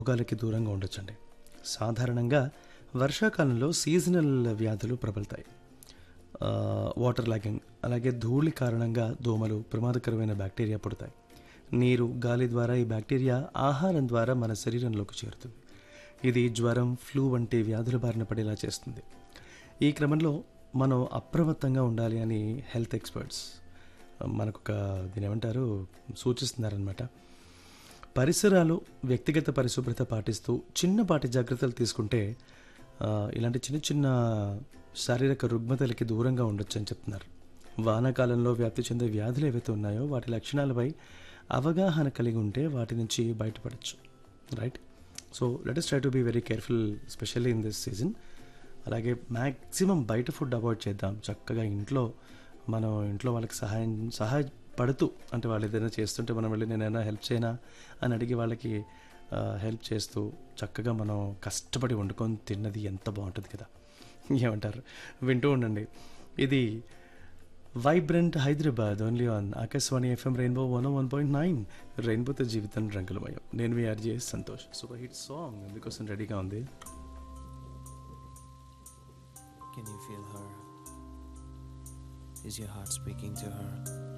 రోగాలకి దూరంగా ఉండొచ్చండి సాధారణంగా వర్షాకాలంలో సీజనల్ వ్యాధులు ప్రబలుతాయి ఆ, వాటర్ లాగింగ్ అలాగే ధూళి కారణంగా దోమలు ప్రమాదకరమైన బ్యాక్టీరియా పుడతాయి నీరు గాలి ద్వారా ఈ బ్యాక్టీరియా ఆహారం ద్వారా మన శరీరంలోకి చేరుతుంది ఇది జ్వరం ఫ్లూ వంటి వ్యాధుల బారిన పడేలా చేస్తుంది ఈ క్రమంలో మనం అప్రమత్తంగా ఉండాలి అని హెల్త్ ఎక్స్పర్ట్స్ మనకు ఒక దీని ఏమంటారు సూచిస్తున్నారనమాట పరిసరాలు వ్యక్తిగత పరిశుభ్రత పాటిస్తూ చిన్నపాటి జాగ్రత్తలు తీసుకుంటే ఆ, ఇలాంటి చిన్న చిన్న శారీరక రుగ్మతలకి దూరంగా ఉండొచ్చు అని చెప్తున్నారు వానాకాలంలో వ్యాప్తి చెందే వ్యాధులు ఏవైతే ఉన్నాయో వాటి లక్షణాలపై అవగాహన కలిగి ఉంటే వాటి నుంచి బయటపడచ్చు right so let us try to be very careful specially in this season అలాగే మ్యాక్సిమం బయట ఫుడ్ అవాయిడ్ చేద్దాం చక్కగా ఇంట్లో మనం ఇంట్లో వాళ్ళకి సహాయం సహాయపడుతూ అంటే వాళ్ళు ఏదైనా చేస్తుంటే మనం వెళ్ళి నేనైనా హెల్ప్ చేయనా అని అడిగి వాళ్ళకి హెల్ప్ చేస్తూ చక్కగా మనం కష్టపడి వండుకొని తిన్నది ఎంత బాగుంటుంది కదా ఏమంటారు వింటూ ఉండండి ఇది vibrant Hyderabad only on Akashvani FM rainbow one one point nine రెయిన్బోతో జీవితం రంగులమయం నేను మీ RJ Santosh super hit song మీకోసం రెడీగా ఉంది Can you feel her? Is your heart speaking to her?